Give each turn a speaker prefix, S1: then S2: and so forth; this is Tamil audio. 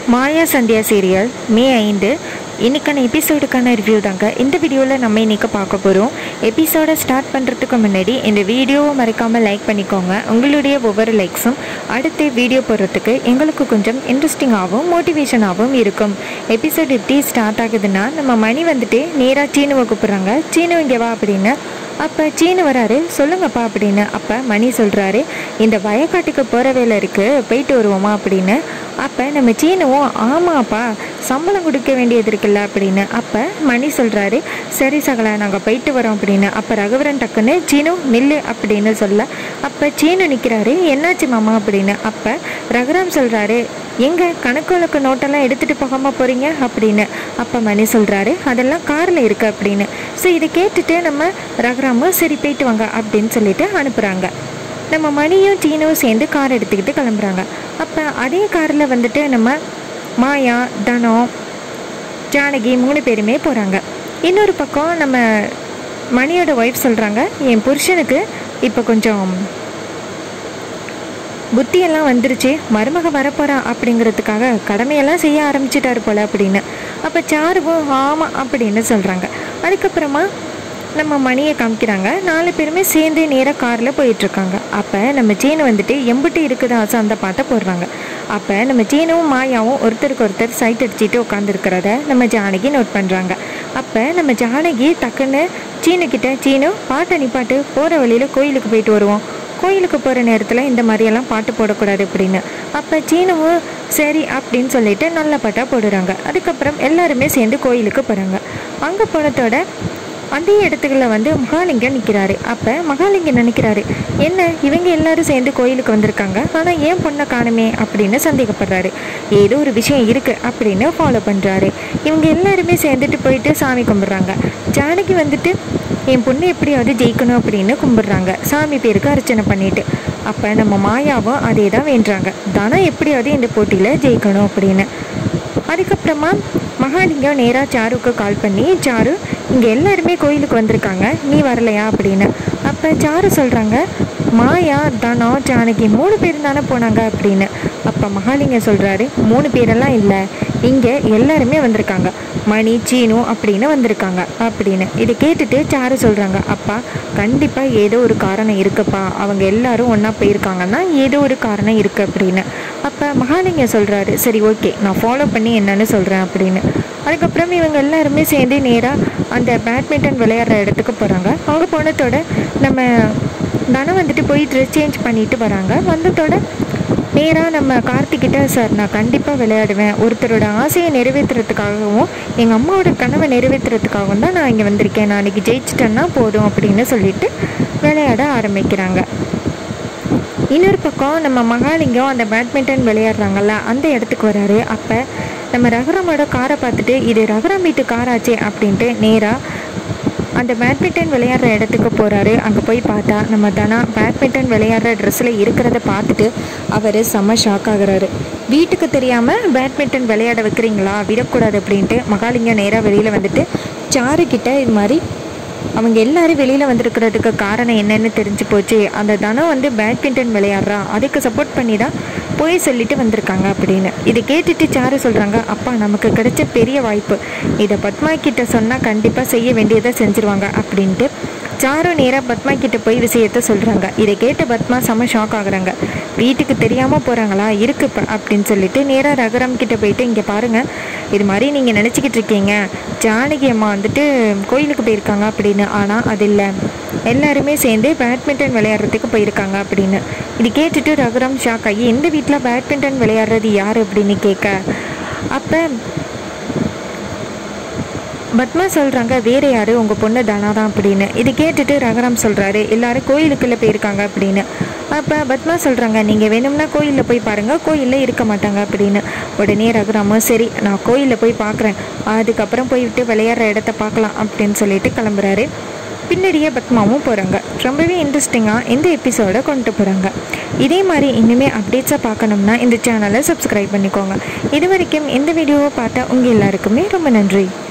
S1: மாயா சந்தியா சீரியல் மே ஐந்து இன்னைக்கான எபிசோடுக்கான ரிவ்யூ தாங்க இந்த வீடியோவில் நம்ம இன்னைக்கு பார்க்க போகிறோம் எபிசோடை ஸ்டார்ட் பண்ணுறதுக்கு முன்னாடி இந்த வீடியோவை மறக்காமல் லைக் பண்ணிக்கோங்க உங்களுடைய ஒவ்வொரு லைக்ஸும் அடுத்து வீடியோ போடுறதுக்கு எங்களுக்கு கொஞ்சம் இன்ட்ரெஸ்டிங்காகவும் மோட்டிவேஷனாகவும் இருக்கும் எபிசோட் எப்படி ஸ்டார்ட் ஆகுதுன்னா நம்ம மணி வந்துட்டு நேராக சீனுவை கூப்பிட்றாங்க சீனு இங்கே வா அப்படின்னு அப்போ சீனு வராரு சொல்லுங்கப்பா அப்படின்னு அப்போ மணி சொல்கிறாரு இந்த வயக்காட்டுக்கு போகிற வேலை இருக்குது போயிட்டு வருவோமா அப்படின்னு அப்போ நம்ம சீனுவும் ஆமாப்பா சம்பளம் கொடுக்க வேண்டியது இருக்குல்ல அப்படின்னு அப்போ மணி சொல்கிறாரு சரி சகலா நாங்கள் போயிட்டு வரோம் அப்படின்னு அப்போ ரகுவரன் டக்குன்னு சீனு நில்லு அப்படின்னு சொல்ல அப்போ சீனு நிற்கிறாரு என்னாச்சு மாமா அப்படின்னு அப்போ ரகுராம் சொல்கிறாரு எங்க கணக்கு வழக்கு நோட்டெல்லாம் எடுத்துகிட்டு போகாமல் போகிறீங்க அப்படின்னு அப்போ மணி சொல்கிறாரு அதெல்லாம் காரில் இருக்கு அப்படின்னு ஸோ இதை கேட்டுட்டு நம்ம ரகுராமும் சரி போயிட்டு வாங்க அப்படின்னு சொல்லிட்டு அனுப்புகிறாங்க நம்ம மணியும் சீனும் சேர்ந்து கார் எடுத்துக்கிட்டு கிளம்புறாங்க அப்போ அதே காரில் வந்துட்டு நம்ம மாயா தனம் ஜானகி மூணு பேருமே போகிறாங்க இன்னொரு பக்கம் நம்ம மணியோட ஒய்ஃப் சொல்கிறாங்க என் புருஷனுக்கு இப்போ கொஞ்சம் புத்தியெல்லாம் வந்துருச்சு மருமக வரப்போறா அப்படிங்கிறதுக்காக கடமையெல்லாம் செய்ய ஆரம்பிச்சிட்டாரு போல அப்படின்னு அப்போ சாருவும் ஆமாம் அப்படின்னு சொல்கிறாங்க அதுக்கப்புறமா நம்ம மணியை காமிக்கிறாங்க நாலு பேருமே சேர்ந்து நேராக காரில் போயிட்டுருக்காங்க அப்போ நம்ம சீனு வந்துட்டு எம்பிட்டு இருக்குதா அந்த பாட்டை போடுறாங்க அப்போ நம்ம சீனுவும் மாயாவும் ஒருத்தருக்கு ஒருத்தர் சைட் அடிச்சுட்டு உட்காந்துருக்கிறத நம்ம ஜானகி நோட் பண்ணுறாங்க அப்போ நம்ம ஜானகி டக்குன்னு சீனுக்கிட்ட சீனு பாட்டை நிப்பாட்டு போகிற வழியில் கோயிலுக்கு போயிட்டு வருவோம் கோயிலுக்கு போகிற நேரத்தில் இந்த மாதிரியெல்லாம் பாட்டு போடக்கூடாது அப்படின்னு அப்போ சீனவும் சரி அப்படின்னு சொல்லிட்டு நல்ல பாட்டாக போடுறாங்க அதுக்கப்புறம் எல்லாருமே சேர்ந்து கோயிலுக்கு போகிறாங்க அங்கே போனதோட அதே இடத்துக்குள்ள வந்து மகாலிங்கம் நிற்கிறாரு அப்போ மகாலிங்கம் நினைக்கிறாரு என்ன இவங்க எல்லாரும் சேர்ந்து கோயிலுக்கு வந்திருக்காங்க ஆனால் ஏன் பொண்ணை காணுமே அப்படின்னு சந்தேகப்படுறாரு ஏதோ ஒரு விஷயம் இருக்குது அப்படின்னு ஃபாலோ பண்ணுறாரு இவங்க எல்லாருமே சேர்ந்துட்டு போயிட்டு சாமி கும்பிட்றாங்க ஜானகி வந்துட்டு என் பொண்ணு எப்படியாவது ஜெயிக்கணும் அப்படின்னு கும்பிட்றாங்க சாமி பேருக்கு அர்ச்சனை பண்ணிட்டு அப்போ நம்ம மாயாவும் அதே தான் வேண்டுறாங்க தானா எப்படியாவது இந்த போட்டியில் ஜெயிக்கணும் அப்படின்னு அதுக்கப்புறமா மகாலிங்கம் நேராக சாருக்கு கால் பண்ணி சாரு இங்கே எல்லாருமே கோயிலுக்கு வந்திருக்காங்க நீ வரலையா அப்படின்னு அப்போ சாரு சொல்கிறாங்க மாயா தனம் ஜானகி மூணு பேர் தானே போனாங்க அப்படின்னு அப்போ மகாலிங்கம் சொல்கிறாரு மூணு பேரெல்லாம் இல்லை இங்கே எல்லாருமே வந்திருக்காங்க மணி சீனு அப்படின்னு வந்திருக்காங்க அப்படின்னு இதை கேட்டுட்டு சாரு சொல்கிறாங்க அப்பா கண்டிப்பாக ஏதோ ஒரு காரணம் இருக்குப்பா அவங்க எல்லாரும் ஒன்றா போயிருக்காங்கன்னா ஏதோ ஒரு காரணம் இருக்குது அப்படின்னு அப்போ மகாலிங்கம் சொல்கிறாரு சரி ஓகே நான் ஃபாலோ பண்ணி என்னன்னு சொல்கிறேன் அப்படின்னு அதுக்கப்புறம் இவங்க எல்லாருமே சேர்ந்து நேராக அந்த பேட்மிண்டன் விளையாடுற இடத்துக்கு போகிறாங்க அவங்க போனதோட நம்ம தனம் வந்துட்டு போய் ட்ரெஸ் சேஞ்ச் பண்ணிட்டு வராங்க வந்ததோட நேராக நம்ம கார்த்திக்கிட்ட சார் நான் கண்டிப்பாக விளையாடுவேன் ஒருத்தரோட ஆசையை நிறைவேற்றுறதுக்காகவும் எங்கள் அம்மாவோட கனவை நிறைவேற்றுறதுக்காகவும் தான் நான் இங்கே வந்திருக்கேன் நான் அன்றைக்கி ஜெயிச்சிட்டேன்னா போதும் அப்படின்னு சொல்லிட்டு விளையாட ஆரம்பிக்கிறாங்க இன்னொரு பக்கம் நம்ம மகாலிங்கம் அந்த பேட்மிண்டன் விளையாடுறாங்கல்ல அந்த இடத்துக்கு வராரு அப்போ நம்ம ரகுராமோட காரை பார்த்துட்டு இது ரகுராம் வீட்டு காராச்சே அப்படின்ட்டு நேராக அந்த பேட்மிண்டன் விளையாடுற இடத்துக்கு போகிறாரு அங்கே போய் பார்த்தா நம்ம தனா பேட்மிண்டன் விளையாடுற ட்ரெஸ்ஸில் இருக்கிறத பார்த்துட்டு அவர் செம்ம ஷாக் ஆகுறாரு வீட்டுக்கு தெரியாமல் பேட்மிண்டன் விளையாட வைக்கிறீங்களா விடக்கூடாது அப்படின்ட்டு மகாலிங்கம் நேராக வெளியில் வந்துட்டு சாரு கிட்ட இது மாதிரி அவங்க எல்லாரும் வெளியில் வந்திருக்கிறதுக்கு காரணம் என்னன்னு தெரிஞ்சு போச்சு அந்த தனம் வந்து பேட்மிண்டன் விளையாடுறா அதுக்கு சப்போர்ட் பண்ணி தான் போய் சொல்லிட்டு வந்திருக்காங்க அப்படின்னு இதை கேட்டுட்டு சாரு சொல்கிறாங்க அப்பா நமக்கு கிடைச்ச பெரிய வாய்ப்பு இதை பத்மா கிட்ட சொன்னால் கண்டிப்பாக செய்ய வேண்டியதை செஞ்சுருவாங்க அப்படின்ட்டு சாரு நேராக பத்மா கிட்ட போய் விஷயத்த சொல்கிறாங்க இதை கேட்ட பத்மா செம ஷாக் ஆகுறாங்க வீட்டுக்கு தெரியாமல் போகிறாங்களா இருக்கு இப்போ அப்படின்னு சொல்லிட்டு நேராக ரகுராம் கிட்ட போயிட்டு இங்கே பாருங்கள் இது மாதிரி நீங்கள் நினச்சிக்கிட்டு இருக்கீங்க ஜானகி அம்மா வந்துட்டு கோயிலுக்கு போயிருக்காங்க அப்படின்னு ஆனால் அது இல்லை எல்லாருமே சேர்ந்து பேட்மிண்டன் விளையாடுறதுக்கு போயிருக்காங்க அப்படின்னு இது கேட்டுட்டு ரகுராம் ஷாக் ஆகி எந்த வீட்டில் பேட்மிண்டன் விளையாடுறது யார் அப்படின்னு கேட்க அப்போ பத்மா சொல்கிறாங்க வேற யாரு உங்கள் பொண்ணு தனா தான் அப்படின்னு இது கேட்டுட்டு ரகுராம் சொல்கிறாரு எல்லாரும் கோயிலுக்குள்ளே போயிருக்காங்க அப்படின்னு அப்போ பத்மா சொல்கிறாங்க நீங்கள் வேணும்னா கோயிலில் போய் பாருங்கள் கோயிலில் இருக்க மாட்டாங்க அப்படின்னு உடனே ரகுராமும் சரி நான் கோயிலில் போய் பார்க்குறேன் அதுக்கப்புறம் போய்விட்டு விளையாடுற இடத்த பார்க்கலாம் அப்படின்னு சொல்லிட்டு கிளம்புறாரு பின்னாடியே பத்மாவும் போகிறாங்க ரொம்பவே இன்ட்ரெஸ்டிங்காக இந்த எபிசோடை கொண்டு போகிறாங்க இதே மாதிரி இனிமேல் அப்டேட்ஸாக பார்க்கணும்னா இந்த சேனலை சப்ஸ்கிரைப் பண்ணிக்கோங்க இது வரைக்கும் இந்த வீடியோவை பார்த்தா உங்கள் எல்லாருக்குமே ரொம்ப நன்றி